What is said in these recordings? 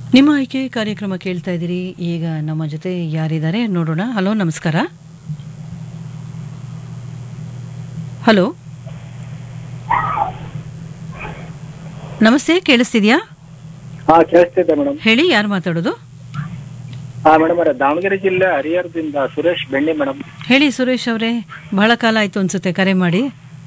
ನಿಮ್ಮ ಆಯ್ಕೆ ಕಾರ್ಯಕ್ರಮ ಕೇಳ್ತಾ ಇದ್ದೀರಿ ಈಗ ನಮ್ಮ ಜೊತೆ ಯಾರಿದ್ದಾರೆ ನೋಡೋಣ ಹಲೋ ನಮಸ್ಕಾರ ಹಲೋ ನಮಸ್ತೆ ಕೇಳಿಸ್ತಿದ್ಯಾ ಹಾ ಕೇಳಿಸ್ತಿದ್ದೆ ಮೇಡಮ್ ಹೇಳಿ ಯಾರು ಮಾತಾಡೋದು ಹಾ ಮೇಡಮ್ ಅವರೇ ದಾವಣಗೆರೆ ಜಿಲ್ಲೆ ಹರಿಹರದಿಂದ ಸುರೇಶ್ ಬೆಣ್ಣೆ ಮೇಡಮ್ ಹೇಳಿ ಸುರೇಶ್ ಅವರೇ ಬಹಳ ಕಾಲ ಆಯ್ತು ಅನ್ಸುತ್ತೆ ಕರೆ ಮಾಡಿ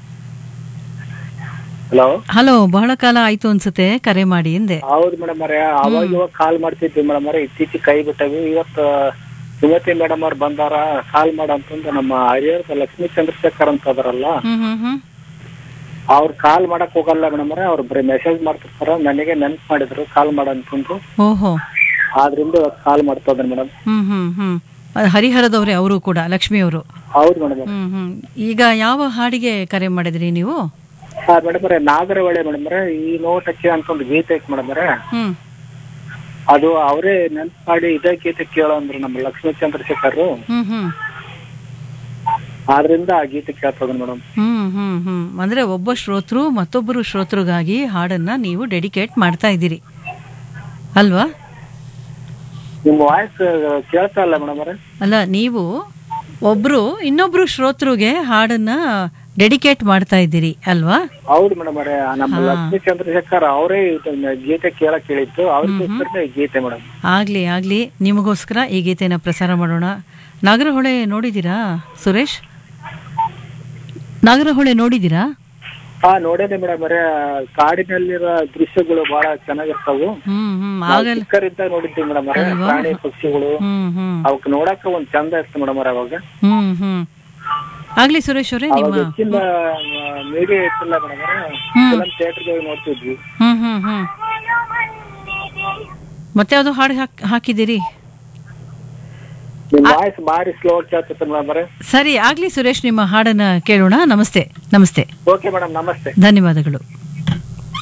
ಹಲೋ ಹಲೋ ಬಹಳ ಕಾಲ ಆಯ್ತು ಅನ್ಸುತ್ತೆ ಕರೆ ಮಾಡಿ ಎಂದೆ ಹೌದು ಮೇಡಮ್ ಅವರೇ ಅವಾಗ ಇವಾಗ ಕಾಲ್ ಮಾಡ್ತಿದ್ವಿ ಮೇಡಮ್ ಅವರೇ ಇತ್ತೀಚೆಗೆ ಕೈ ಬಿಟ್ಟವಿ ಇವತ್ತು ಸುಮತಿ ಮೇಡಮ್ ಅವ್ರು ಬಂದಾರ ಕಾಲ್ ಮಾಡ ಅಂತಂದು ನಮ್ಮ ಹರಿಹರದ ಲಕ್ಷ್ಮೀ ಚಂದ್ರಶೇಖರ್ ಅಂತ ಅದಾರಲ್ಲ ಹ್ಮ್ ಹ್ಮ್ ಹ್ಮ್ ಅವ್ರು ಕಾಲ್ ಮಾಡಕ್ ಹೋಗಲ್ಲ ಮೇಡಮ್ ಅವರೇ ಅವ್ರು ಬರೀ ಮೆಸೇಜ್ ಮಾಡ್ತಿರ್ತಾರ ನನಗೆ ನೆನ್ಪ್ ಮಾಡಿದ್ರು ಕಾಲ್ ಮಾಡ ಅಂತಂದು ಓಹೋ ಆದ್ರಿಂದ ಇವತ್ತು ಕಾಲ್ ಮಾಡ್ತಾ ಇದ್ದಾರೆ ಮೇಡಮ್ ಹ್ಮ್ ಹ್ಮ್ ಹ್ಮ್ ಅಹ್, ಹರಿಹರದವ್ರೆ ಅವರು ಕೂಡ ಲಕ್ಷ್ಮಿ ಅವರು ಹೌದು ಮೇಡಮ್ ಹ್ಮ್ ಹ್ಮ್ ಈಗ ಯಾವ ಹಾಡಿಗೆ ಕರೆ ಮಾಡಿದ್ರಿ ನೀವು ಹಾ ಮೇಡಮ್ ಅವರೇ ನಾಗರಹೊಳೆ ಮೇಡಮ್ ಅವರೇ ಈ ನೋಟಕ್ಕೆ ಅಂತ ಒಂದು ಗೀತೆ ಐತೆ ಮೇಡಮ್ ಅವರೇ ಹ್ಮ್ ಅದು ಅವರೇ ನೆನ್ಪು ಮಾಡಿ ಇದೇ ಗೀತೆ ಕೇಳೋ ಅಂದ್ರು ನಮ್ಮ ಲಕ್ಷ್ಮೀ ಚಂದ್ರಶೇಖರ್ ಹ್ಮ್ ಹ್ಮ್ ಆದ್ರಿಂದ ಆ ಗೀತೆ ಕೇಳ್ತದ ಮೇಡಮ್ ಹ್ಮ್ ಹ್ಮ್ ಹ್ಮ್ ಅಂದ್ರೆ ಒಬ್ಬ ಶ್ರೋತೃ ಮತ್ತೊಬ್ಬರು ಶ್ರೋತೃಗಾಗಿ ಹಾಡನ್ನ ನೀವು ಡೆಡಿಕೇಟ್ ಮಾಡ್ತಾ ಇದ್ದೀರಿ ಅಲ್ವಾ ನಿಮ್ ವಾಯ್ಸ್ ಕೇಳ್ತಾ ಇಲ್ಲ ಮೇಡಮ್ ಅವರೇ ಅಲ್ಲ ನೀವು ಒಬ್ರು ಇನ್ನೊಬ್ರು ಶ್ರೋತೃಗೆ ಹಾಡನ್ನ ಡೆಡಿಕೇಟ್ ಮಾಡ್ತಾ ಇದ್ದೀರಿ ಅಲ್ವಾ ಹೌದು ಮೇಡಮ್ ಅವರೇ ನಮ್ಮ ಲಕ್ಷ್ಮೀ ಚಂದ್ರಶೇಖರ್ ಅವರೇ ಇದನ್ನ ಗೀತೆ ಕೇಳಕ್ ಹೇಳಿತ್ತು ಅವ್ರಿಗೋಸ್ಕರ ಈ ಗೀತೆ ಮೇಡಮ್ ಆಗ್ಲಿ ಆಗ್ಲಿ ನಿಮಗೋಸ್ಕರ ಈ ಗೀತೆನ ಪ್ರಸಾರ ಮಾಡೋಣ ನಾಗರಹೊಳೆ ನೋಡಿದ್ದೀರಾ ಸುರೇಶ್ ನಾಗರಹೊಳೆ ನೋಡಿದ್ದೀರಾ ಹಾ ನೋಡೇನೆ ಮೇಡಮ್ ಅವರೇ ಕಾಡಿನಲ್ಲಿರೋ ದೃಶ್ಯಗಳು ಬಹಳ ಚೆನ್ನಾಗಿರ್ತಾವು ಹ್ಮ್ ಹ್ಮ್ ನಾವು ಆಗಲ್ಲ ಚಿಕ್ಕರಿಂದ ನೋಡಿದ್ವಿ ಮೇಡಮ್ ಅವರೇ ಅಲ್ವಾ? ಪ್ರಾಣಿ ಪಕ್ಷಿಗಳು ಹ್ಮ್ ಹ್ಮ್ ಅವಕ್ ನೋಡಕ ಒಂದ್ ಚಂದ ಇತ್ತು ಮೇಡಮ್ ಅವರೇ ಅವಾಗ ಹ್ಮ್ ಹ್ಮ್ ಆಗ್ಲಿ ಸುರೇಶ್ ಅವರೇ ಅವಾಗ ನಿಮ್ಮ ಹೆಚ್ಚಿನ ಮೀಡಿಯಾ ಇತ್ತಿಲ್ಲ ಮೇಡಮ್ ಅವರೇ ಹ್ಮ್. ಫಿಲಂ ಥಿಯೇಟರ್ಗೆ ಹೋಗಿ ನೋಡ್ತಿದ್ವಿ ಹ್ಮ್ ಹ್ಮ್ ಹ್ಮ್ ಮತ್ತೆ ಯಾವ್ದು ಹಾಡು ಹಾಕ್ ಹಾಕಿದ್ದೀರಿ ನಿಮ್ ವಾಯ್ಸ್ ಭಾರಿ ಸ್ಲೋ ಕೇಳ್ತಿತ್ತು ಮೇಡಮ್ ಅವರೇ ಸರಿ ಆಗ್ಲಿ ಸುರೇಶ್ ನಿಮ್ಮ ಹಾಡನ್ನ ಕೇಳೋಣ ನಮಸ್ತೆ ನಮಸ್ತೆ ಓಕೆ ಮೇಡಮ್ ನಮಸ್ತೆ ಧನ್ಯವಾದಗಳು